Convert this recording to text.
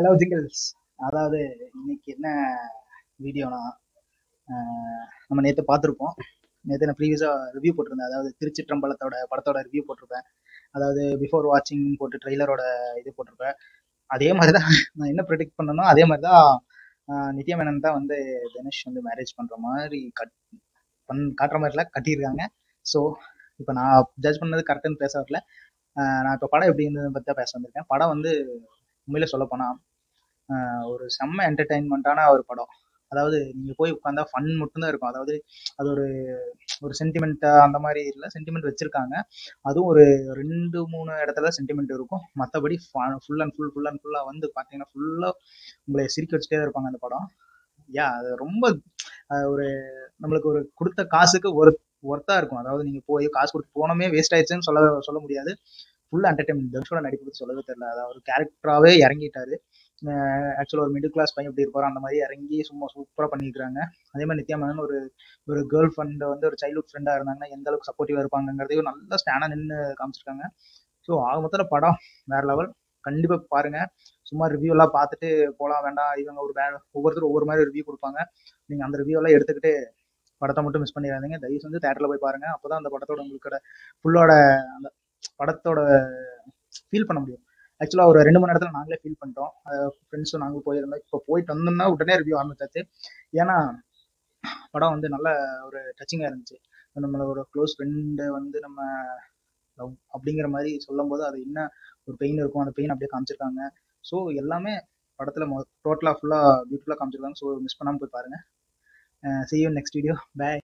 hello jingles அதாவது இன்னைக்கு என்ன வீடியோனா ஆஹ் நம்ம நேற்று பார்த்துருப்போம் நேற்று நான் ப்ரீவியஸாக ரிவ்யூ போட்டிருந்தேன் அதாவது திருச்சிற்றம்பலத்தோட படத்தோட ரிவ்யூ போட்டிருப்பேன் அதாவது பிஃபோர் வாட்சிங் போட்டு ட்ரெய்லரோட இது போட்டிருப்பேன் அதே மாதிரி தான் நான் என்ன ப்ரிடிக்ட் பண்ணனோ அதே மாதிரி தான் ஆஹ் நித்யா மேனன் தான் வந்து தனுஷ் வந்து மேரேஜ் பண்ணுற மாதிரி கட் பண் காட்டுற மாதிரிலாம் கட்டியிருக்காங்க ஸோ இப்போ நான் ஜட்ஜ் பண்ணது கரெக்டுன்னு பேச வரல ஆஹ் நான் இப்போ படம் எப்படி இருந்ததுன்னு பற்றி தான் பேச வந்திருக்கேன் படம் வந்து உண்மையில சொல்ல போனால் ஒரு செம்ம என்டர்டைன்மெண்ட்டான ஒரு படம் அதாவது நீங்கள் போய் உட்காந்தா ஃபன் மட்டும்தான் இருக்கும் அதாவது அது ஒரு ஒரு சென்டிமெண்ட்டாக அந்த மாதிரி இல்லை சென்டிமெண்ட் வச்சுருக்காங்க அதுவும் ஒரு ரெண்டு மூணு இடத்துல சென்டிமெண்ட் இருக்கும் மற்றபடி full and full full and ஃபுல்லாக வந்து பார்த்தீங்கன்னா ஃபுல்லாக உங்களை சிரிக்க வச்சுட்டே தான் இருப்பாங்க அந்த படம் யா அது ரொம்ப அஹ், ஒரு நம்மளுக்கு ஒரு கொடுத்த காசுக்கு ஒரு ஒர்த்தாக இருக்கும் அதாவது நீங்கள் போய் காசு கொடுத்து போனோமே வேஸ்ட் ஆயிடுச்சுன்னு சொல்ல சொல்ல முடியாது ஃபுல் என்டர்டைன்மெண்ட் தனுஷோட நடிப்பு பத்தி சொல்லவே தெரியல அதாவது ஒரு கேரக்டராகவே இறங்கிட்டாரு ஆக்சுவலாக ஒரு மிடில் கிளாஸ் பையன் எப்படி இருப்பாரோ அந்த மாதிரி இறங்கி சும்மா சூப்பராக பண்ணியிருக்காங்க அதே மாதிரி நித்யா மேனன் ஒரு ஒரு கேர்ள் ஃப்ரெண்ட் வந்து ஒரு சைல்ட்ஹுட் ஃப்ரெண்டாக இருந்தாங்கன்னா எந்த அளவுக்கு சப்போர்ட்டிவாக இருப்பாங்கங்கிறதையும் நல்ல ஸ்டாண்டாக நின்று காமிச்சிருக்காங்க ஸோ ஆக மொத்தத்தில் படம் வேற லெவல் கண்டிப்பாக பாருங்க சும்மா ரிவ்யூ எல்லாம் பார்த்துட்டு போகலாம் வேண்டாம் இவங்க ஒரு வே ஒவ்வொருத்தரும் ஒவ்வொரு மாதிரி ரிவ்யூ கொடுப்பாங்க நீங்கள் அந்த ரிவ்யூ எல்லாம் எடுத்துக்கிட்டு படத்தை மட்டும் மிஸ் பண்ணிடாதீங்க தயவு செஞ்சு தேட்டரில் போய் பாருங்க அப்போதான் அந்த படத்தோட உங்களுக்கு ஃபுல்லோட அந்த படத்தோட ஃபீல் பண்ண முடியும் ஆக்சுவலாக ஒரு ரெண்டு மணி நேரத்தில் நாங்களே ஃபீல் பண்ணிட்டோம் ஃப்ரெண்ட்ஸும் நாங்களும் போயிருந்தோம் இப்போ போயிட்டு வந்தோம்னா உடனே ரிவ்யூ ஆரம்பிச்சாச்சு ஏன்னா படம் வந்து நல்ல ஒரு டச்சிங்காக இருந்துச்சு நம்மளோட க்ளோஸ் ஃப்ரெண்டு வந்து நம்ம லவ் அப்படிங்கிற மாதிரி சொல்லும்போது அது என்ன ஒரு பெயின் இருக்கும் அந்த பெயின் அப்படியே காமிச்சிருக்காங்க ஸோ எல்லாமே படத்தில் மொ டோட்டலாக ஃபுல்லாக பியூட்டிஃபுல்லாக காமிச்சிருக்காங்க ஸோ மிஸ் பண்ணாமல் போய் பாருங்கள் see you in next video bye